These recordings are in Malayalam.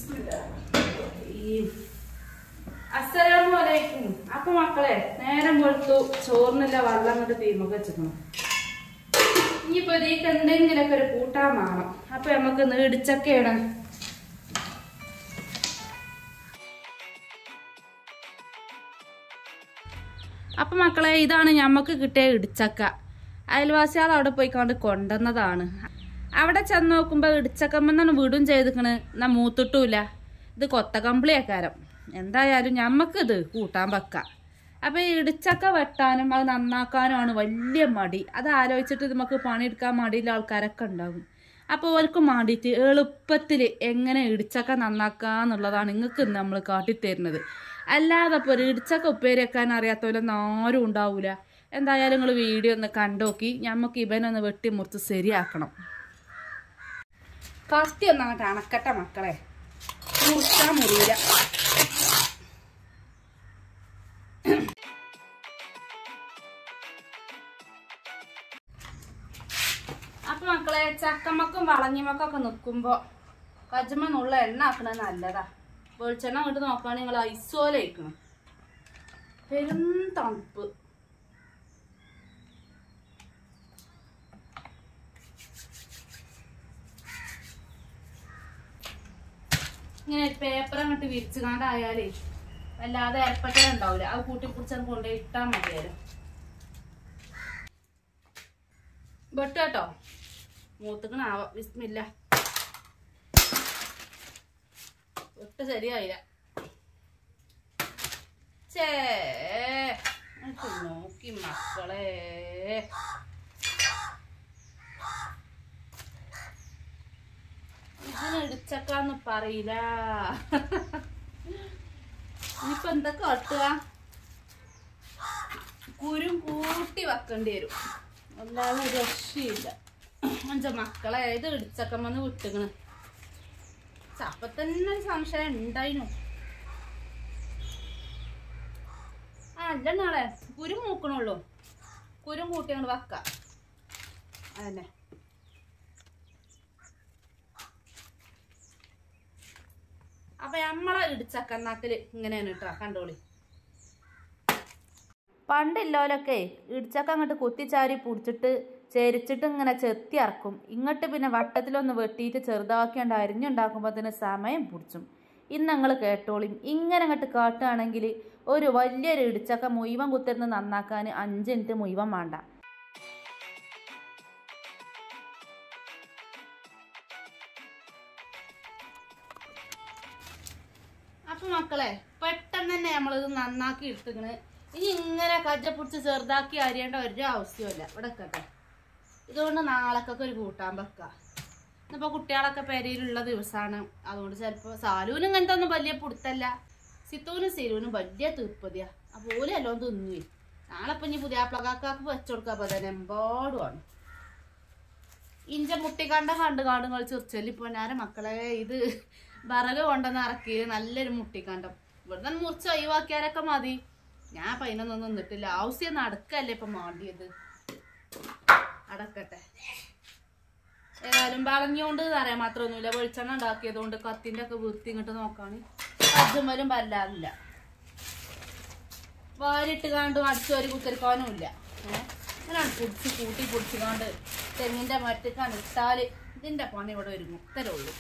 അസ്സലാമലൈക്കും അപ്പൊ മക്കളെ നേരം കൊടുത്തു ചോറിനുള്ള വെള്ളം അങ്ങോട്ട് തീമൊക്കെ വെച്ചിക്കണം ഇനിയിപ്പോ ഇതിക്ക് എന്തെങ്കിലുമൊക്കെ ഒരു കൂട്ടാൻ വേണം അപ്പൊ നമുക്ക് നീടിച്ചൊക്കെയാണ് അപ്പൊ മക്കളെ ഇതാണ് ഞമ്മക്ക് കിട്ടിയ ഇടിച്ചക്ക അയൽവാസികൾ അവിടെ പോയി കണ്ട് കൊണ്ടുവന്നതാണ് അവിടെ ചെന്ന് നോക്കുമ്പോ ഇടിച്ചക്കമ്മെന്നാണ് വിടും ചെയ്തിക്കണ് എന്നാ മൂത്തിട്ടൂല ഇത് കൊത്ത കമ്പിളിയേക്കാരം എന്തായാലും ഞമ്മക്ക് ഇത് കൂട്ടാൻ വെക്കാം അപ്പൊ ഈ ഇടിച്ചക്ക വെട്ടാനും അത് നന്നാക്കാനുമാണ് വലിയ മടി അത് ആലോചിച്ചിട്ട് നമുക്ക് പണിയെടുക്കാൻ മടിയുള്ള ആൾക്കാരൊക്കെ ഉണ്ടാകും അപ്പോൾ ഓർക്ക് മാണ്ടിയിട്ട് എളുപ്പത്തിൽ എങ്ങനെ ഇടിച്ചക്ക നന്നാക്കാന്നുള്ളതാണ് നിങ്ങൾക്ക് നമ്മൾ കാട്ടിത്തരുന്നത് അല്ലാതെ ഇപ്പോൾ ഒരു ഇടിച്ചക്ക ഉപ്പേരി വെക്കാൻ അറിയാത്തവരൊന്നും ആരും ഉണ്ടാവില്ല എന്തായാലും നിങ്ങൾ വീഡിയോ ഒന്ന് കണ്ടോക്കി ഞമ്മക്ക് ഇവനൊന്ന് വെട്ടി മുറിച്ച് ശരിയാക്കണം കത്തി ഒന്നങ്ങോട്ട് അണക്കട്ടെ മക്കളെ മുറിച്ചാൽ മുറിയില്ല അപ്പൊ മക്കളെ ചക്കമ്മക്കും വളഞ്ഞിമക്കൊക്കെ നിക്കുമ്പോ കജ്മന്നുള്ള എണ്ണ ആക്കണത് നല്ലതാ വെളിച്ചെണ്ണ അങ്ങോട്ട് നോക്കുകയാണെങ്കിൽ നിങ്ങൾ ഐസോല അയക്കണം പെരും തണുപ്പ് ഇങ്ങനെ പേപ്പർ അങ്ങോട്ട് വിരിച്ചു കാണ്ടായാലേ വല്ലാതെ ഏർപ്പെട്ട ഉണ്ടാവില്ല അത് കൂട്ടി പിടിച്ചത് കൊണ്ടുപോയി ഇട്ടാൽ മതിയാലും ബട്ട് കേട്ടോ മൂത്തുക്കണാവ വിസ്മില്ല ഒട്ട് ശരിയായില്ല ചേ എന്നിട്ട് നോക്കി മക്കളെ ഇതിന് ഇടിച്ചക്കാന്ന് പറയില്ല ഇനിയിപ്പൊ എന്താ കാട്ടുക കുരും കൂട്ടി വെക്കേണ്ടി വരും അല്ലാതെ ഒരു രക്ഷയില്ല അഞ്ച മക്കളെ ഇത് ഇടിച്ചക്കമ്മന്ന് വിട്ടുകണ് അപ്പൊ തന്നെ ഒരു സംശയം ഉണ്ടായിനു ആ അല്ല നാളെ കുരും മൂക്കണുള്ളൂ കുരും കൂട്ടി അങ്ങോട്ട് വെക്ക അതന്നെ അപ്പൊ നമ്മളെ ഇടിച്ചക്കന്നാക്കല് ഇങ്ങനെയാണ് കേട്ടോ കണ്ടോളി പണ്ടില്ലോലൊക്കെ ഇടിച്ചക്ക അങ്ങോട്ട് കുത്തിച്ചാരി പിടിച്ചിട്ട് ചെരിച്ചിട്ട് ഇങ്ങനെ ചെത്തി ഇറക്കും ഇങ്ങോട്ട് പിന്നെ വട്ടത്തിലൊന്ന് വെട്ടിയിട്ട് ചെറുതാക്കിയാണ്ട് അരിഞ്ഞുണ്ടാക്കുമ്പോൾ അതിന് സമയം പിടിച്ചും ഇന്ന് ഞങ്ങൾ കേട്ടോളിയും ഇങ്ങനെ അങ്ങോട്ട് കാട്ടുകയാണെങ്കിൽ ഒരു വലിയൊരു ഇടിച്ചക്ക മുഴുവൻ കുത്തിരുന്ന് നന്നാക്കാൻ അഞ്ച് മിനിറ്റ് മുഴുവൻ വേണ്ട അപ്പൊ മക്കളെ പെട്ടെന്ന് തന്നെ നമ്മളിത് നന്നാക്കി എടുത്തിക്കണ് ഇനി ഇങ്ങനെ കജ്ജ പിടിച്ച് ചെറുതാക്കി അരിയേണ്ട ഒരു ആവശ്യമില്ല ഇവിടെ കേട്ടെ ഇതുകൊണ്ട് നാളേക്കൊക്കെ ഒരു കൂട്ടാൻ വെക്കാം ഇന്നിപ്പോ കുട്ടികളൊക്കെ പെരയിലുള്ള ദിവസമാണ് അതുകൊണ്ട് ചിലപ്പോ സാലൂനും ഇങ്ങനത്തെ ഒന്നും വലിയ പുടുത്തല്ല സിത്തൂനും സിരുവിനും വലിയ തീർപ്പതിയാ അപ്പൊ ഓല് എല്ലാം തിന്നുവേ നാളെ ഇപ്പൊ ഇനി പുതിയ പ്ലകാക്കാക്ക് വെച്ചുകൊടുക്കാൻ പറ്റാൻ എമ്പാടുമാണ് ഇഞ്ച മുട്ടിക്കണ്ട കണ്ട് കാണ്ട് കൾ ചെറിച്ചല്ലി പൊന്നാരെ മക്കളെ ഇത് വിറക് കൊണ്ടെന്ന് ഇറക്കി നല്ലൊരു മുട്ടിക്കണ്ടം ഇവിടുന്ന് മുറിച്ച് ഒഴിവാക്കിയാലൊക്കെ മതി ഞാൻ അപ്പൊ അതിനൊന്നും നിന്നിട്ടില്ല ആവശ്യം നടക്കല്ലേ ഇപ്പൊ മാണ്ടിയത് അടക്കട്ടെ ഏതായാലും വളഞ്ഞുകൊണ്ട് അറിയാൻ മാത്രമൊന്നുമില്ല വെളിച്ചെണ്ണ ഉണ്ടാക്കിയത് കൊണ്ട് കത്തിന്റെ ഒക്കെ വൃത്തി ഇങ്ങോട്ട് നോക്കാണ് അജുമലും വല്ലാതില്ല വാരിട്ട് കാണ്ടും അടിച്ചു വരി കുത്തിരിക്കാനും ഇല്ല ഏഹ് ഇങ്ങനെ പൊടിച്ച് കൂട്ടി പൊടിച്ച് കാണ്ട് തെങ്ങിന്റെ മറ്റക്കാണ് ഇട്ടാല് ഇതിന്റെ പണി ഇവിടെ ഒരുങ്ങും ഇത്രേ ഉള്ളൂ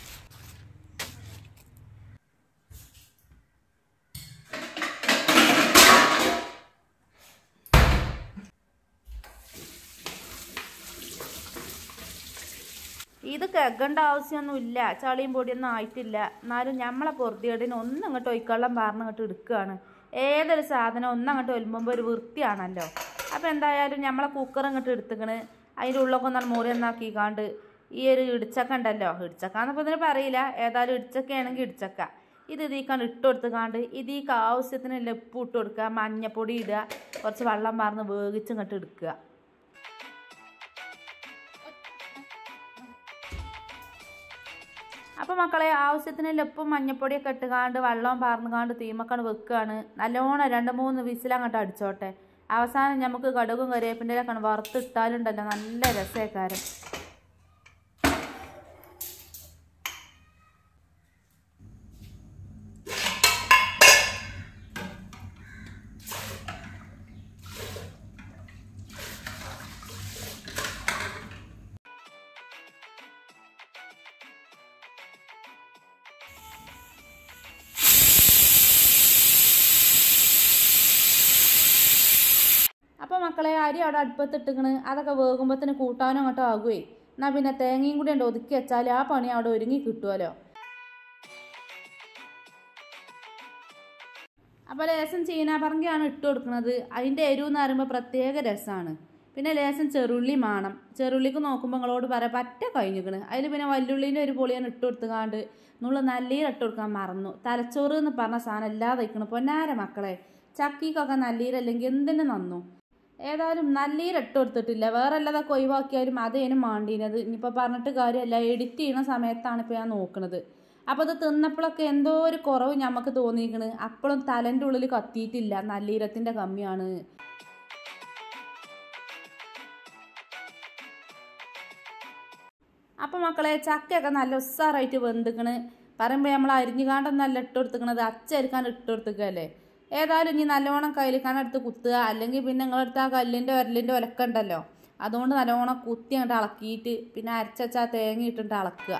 ഇത് കെഗണ്ട ആവശ്യമൊന്നുമില്ല ചളിയും പൊടിയൊന്നും ആയിട്ടില്ല എന്നാലും നമ്മളെ പൊറുതിയേടിന് ഒന്നും അങ്ങോട്ട് ഒയ്ക്കള്ളം പാർന്ന് അങ്ങോട്ട് എടുക്കുകയാണ് ഏതൊരു സാധനം ഒന്നങ്ങോട്ട് ഒലുമ്പുമ്പോൾ ഒരു വൃത്തിയാണല്ലോ അപ്പോൾ എന്തായാലും നമ്മളെ കുക്കർ അങ്ങോട്ട് എടുത്തുക്കണ് അതിൻ്റെ ഉള്ളൊക്കെ ഒന്നാണ് മുറി ഒന്നാക്കിക്കാണ്ട് ഈ ഒരു ഇടിച്ചക്ക ഉണ്ടല്ലോ ഇടിച്ചക്കാന്നപ്പോൾ ഇതിന് പറയില്ല ഏതായാലും ഇടിച്ചക്കയാണെങ്കിൽ ഇടിച്ചക്ക ഇത് ഇതിക്കാണ്ട് ഇട്ട് കൊടുത്തുകാണ്ട് ഇതിക്ക് ആവശ്യത്തിന് ഉപ്പ് ഇട്ട് കൊടുക്കുക മഞ്ഞപ്പൊടി ഇടുക കുറച്ച് വെള്ളം പാർന്ന് വേവിച്ച് ഇങ്ങോട്ട് എടുക്കുക അപ്പോൾ മക്കളെ ആവശ്യത്തിന് ഉപ്പും മഞ്ഞപ്പൊടിയൊക്കെ ഇട്ടുകാണ്ട് വെള്ളവും പാർന്നുകാണ്ട് തീമക്കാണ്ട് വെക്കുകയാണ് നല്ലോണം രണ്ട് മൂന്ന് വിസിലങ്ങോട്ട് അടിച്ചോട്ടെ അവസാനം നമുക്ക് കടുകും കറിവേപ്പിൻ്റെ ഒക്കെ വറുത്തിട്ടാലുണ്ടല്ലോ നല്ല രസേക്കാരം അപ്പോൾ മക്കളെ അരി അവിടെ അടുപ്പത്തിട്ടിക്കണ് അതൊക്കെ വേകുമ്പോഴത്തേന് കൂട്ടാനും അങ്ങോട്ടോ ആകുവേ എന്നാൽ പിന്നെ തേങ്ങയും കൂടി ഉണ്ട് ഒതുക്കി വെച്ചാൽ ആ പണി അവിടെ ഒരുങ്ങി കിട്ടുമല്ലോ അപ്പോൾ ലേശം ചീനാപ്പറങ്കിയാണ് ഇട്ട് കൊടുക്കുന്നത് അതിൻ്റെ എരിവ് എന്ന് പറയുമ്പോൾ പ്രത്യേക രസമാണ് പിന്നെ ലേശം ചെറുള്ളി മാണം ചെറുള്ളിക്ക് നോക്കുമ്പോൾ നിങ്ങളോട് പറയാം പറ്റ കഴിഞ്ഞിക്കണ് അതിൽ പിന്നെ വല്ലുള്ളീൻ്റെ ഒരു പൊളിയാണ് ഇട്ട് കൊടുത്തുകാണ്ട് നമ്മൾ നല്ലീര ഇട്ട് കൊടുക്കാൻ മറന്നു തലച്ചോറ് എന്ന് പറഞ്ഞ സാധനം എല്ലാതെ വയ്ക്കണം പൊന്നാര മക്കളെ ചക്കിക്കൊക്കെ നല്ലീരല്ലെങ്കിൽ എന്തിനു നന്നു ഏതായാലും നല്ലീര ഇട്ട് കൊടുത്തിട്ടില്ല വേറെ അല്ലാതൊക്കെ ഒഴിവാക്കിയാലും അതേനും മാണ്ടീനത് ഇനിയിപ്പോൾ പറഞ്ഞിട്ട് കാര്യമല്ല എഡിറ്റ് ചെയ്യുന്ന സമയത്താണ് ഇപ്പോൾ ഞാൻ നോക്കുന്നത് അപ്പോൾ അത് തിന്നപ്പോഴൊക്കെ എന്തോ ഒരു കുറവ് ഞമ്മക്ക് തോന്നിയിരിക്കണ് അപ്പോഴും തലൻ്റെ ഉള്ളിൽ കത്തിയിട്ടില്ല നല്ലീരത്തിൻ്റെ കമ്മിയാണ് അപ്പം മക്കളെ ചക്കയൊക്കെ നല്ല ഉസ്സാറായിട്ട് വെന്തിക്കണ് പറയുമ്പോൾ നമ്മൾ അരിഞ്ഞുകാണ്ടൊന്നല്ല ഇട്ട് കൊടുത്തിക്കണത് അച്ചരിക്കാൻ ഇട്ട് കൊടുത്തിക്കല്ലേ ഏതായാലും ഇനി നല്ലോണം കയ്യിലിക്കാൻ എടുത്ത് കുത്തുക അല്ലെങ്കിൽ പിന്നെ നിങ്ങളെടുത്ത് ആ കല്ലിൻ്റെ ഒരലിൻ്റെ ഒലക്ക ഉണ്ടല്ലോ അതുകൊണ്ട് നല്ലോണം കുത്തി അങ്ങോട്ട് ഇളക്കിയിട്ട് പിന്നെ അരച്ചാ തേങ്ങ ഇട്ടിട്ട് ഇളക്കുക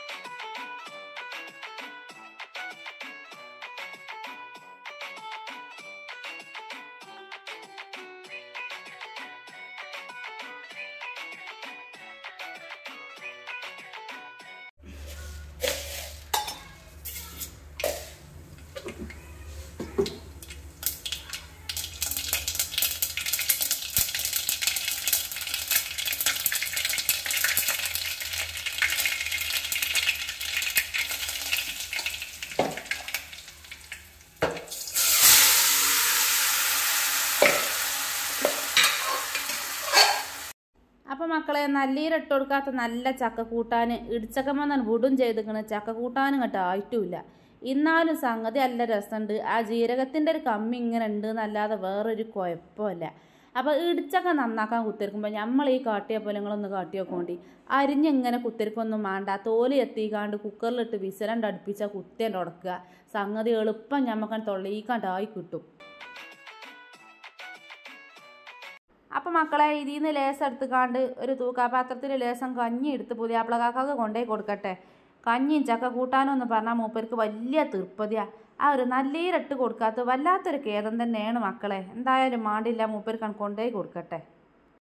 അപ്പം മക്കളെ നല്ലീര ഇട്ട് കൊടുക്കാത്ത നല്ല ചക്ക കൂട്ടാൻ ഇടിച്ചക്കമ്മന്നാണ് വിടും ചെയ്തിക്കണ് ചക്ക കൂട്ടാനും കേട്ടോ ആയിട്ടുമില്ല എന്നാലും സംഗതി നല്ല രസമുണ്ട് ആ ജീരകത്തിൻ്റെ ഒരു കമ്മി ഇങ്ങനെ ഉണ്ട് എന്നല്ലാതെ വേറൊരു കുഴപ്പമില്ല അപ്പോൾ ഇടിച്ചക്ക നന്നാക്കാൻ കുത്തിരിക്കുമ്പോൾ നമ്മൾ ഈ കാട്ടിയ പോലെ നിങ്ങളൊന്ന് കാട്ടി നോക്കോണ്ടി അരിഞ്ഞിങ്ങനെ കുത്തിരിക്കൊന്നും വേണ്ട തോല് എത്തിക്കാണ്ട് കുക്കറിലിട്ട് വിസലണ്ട് അടുപ്പിച്ച കുത്തിയണ്ട് ഉടക്കുക സംഗതി എളുപ്പം ഞമ്മക്കാൻ തൊള്ളിക്കാണ്ടായി കിട്ടും അപ്പം മക്കളെ ഇതിൽ നിന്ന് ലേസം എടുത്തുകാണ്ട് ഒരു തൂക്കാപാത്രത്തിൽ ലേസം കഞ്ഞി എടുത്ത് പുതിയാപ്പിള കാക്കാക്ക് കൊണ്ടുപോയി കൊടുക്കട്ടെ കഞ്ഞിയും ചക്ക കൂട്ടാനും എന്ന് പറഞ്ഞാൽ മൂപ്പർക്ക് വലിയ തീർപ്പതിയാ ആ ഒരു നല്ലീരിട്ട് കൊടുക്കാത്ത വല്ലാത്തൊരു ഖേദം തന്നെയാണ് മക്കളെ എന്തായാലും മാണ്ടില്ല മൂപ്പർക്ക് കൊണ്ടുപോയി കൊടുക്കട്ടെ